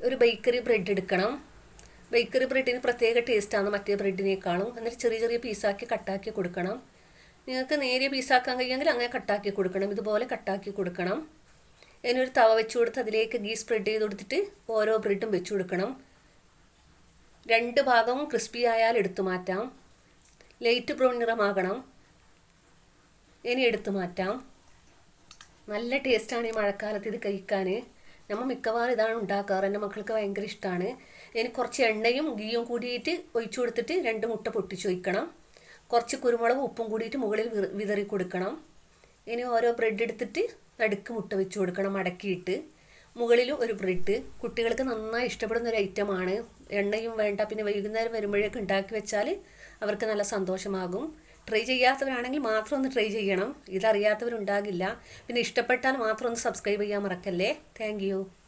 ഒരു bakery bread എടുക്കണം bakery ബ്രെഡിന് പ്രത്യേക ടേസ്റ്റാണ് മറ്റേ ബ്രെഡിനേക്കാളും എന്നിട്ട് ചെറിയ ചെറിയ പീസാക്കി കട്ടാക്കി കൊടുക്കണം നിങ്ങൾക്ക് നേരിയ പീസാക്കാൻ കഴിയുമെങ്കിൽ അങ്ങനെ കട്ടാക്കി കൊടുക്കണം ഇതുപോലെ കട്ടാക്കി കൊടുക്കണം അതിനൊരു തവ വെച്ച് കൊടുത്ത് അതിലേക്ക് ഗീ സ്പ്രെഡ് ചെയ്ത് കൊടുത്തിട്ട് ഓരോ ബ്രെഡും വെച്ച് കൊടുക്കണം രണ്ട് ഭാഗവും ക്രിസ്പി ആയാൽ എടുത്തു മാറ്റാം ലൈറ്റ് ബ്രൗൺ നിറമാകണം ഇനി എടുത്തു മാറ്റാം നല്ല ടേസ്റ്റാണ് ഈ മഴക്കാലത്ത് ഇത് കഴിക്കാൻ നമ്മൾ മിക്കവാറും ഇതാണ് ഉണ്ടാക്കാറ് എൻ്റെ മക്കൾക്ക് ഭയങ്കര ഇഷ്ടമാണ് ഇനി കുറച്ച് എണ്ണയും ഗീയും കൂടിയിട്ട് ഒഴിച്ചു കൊടുത്തിട്ട് രണ്ട് മുട്ട പൊട്ടിച്ച് വയ്ക്കണം കുറച്ച് കുരുമുളക് ഉപ്പും കൂടിയിട്ട് മുകളിൽ വിത- വിതറി കൊടുക്കണം ഇനി ഓരോ ബ്രെഡ് എടുത്തിട്ട് നടുക്ക് മുട്ട വെച്ച് കൊടുക്കണം മടക്കിയിട്ട് മുകളിൽ ഒരു ബ്രെഡ് കുട്ടികൾക്ക് നന്നായി ഇഷ്ടപ്പെടുന്ന ഒരു ഐറ്റമാണ് എണ്ണയും വേണ്ട പിന്നെ വൈകുന്നേരം വരുമ്പോഴേക്ക് ഉണ്ടാക്കി വെച്ചാൽ അവർക്ക് നല്ല സന്തോഷമാകും ട്രൈ ചെയ്യാത്തവരാണെങ്കിൽ മാത്രം ഒന്ന് ട്രൈ ചെയ്യണം ഇതറിയാത്തവരുണ്ടാകില്ല പിന്നെ ഇഷ്ടപ്പെട്ടാൽ മാത്രം ഒന്ന് സബ്സ്ക്രൈബ് ചെയ്യാൻ മറക്കല്ലേ താങ്ക്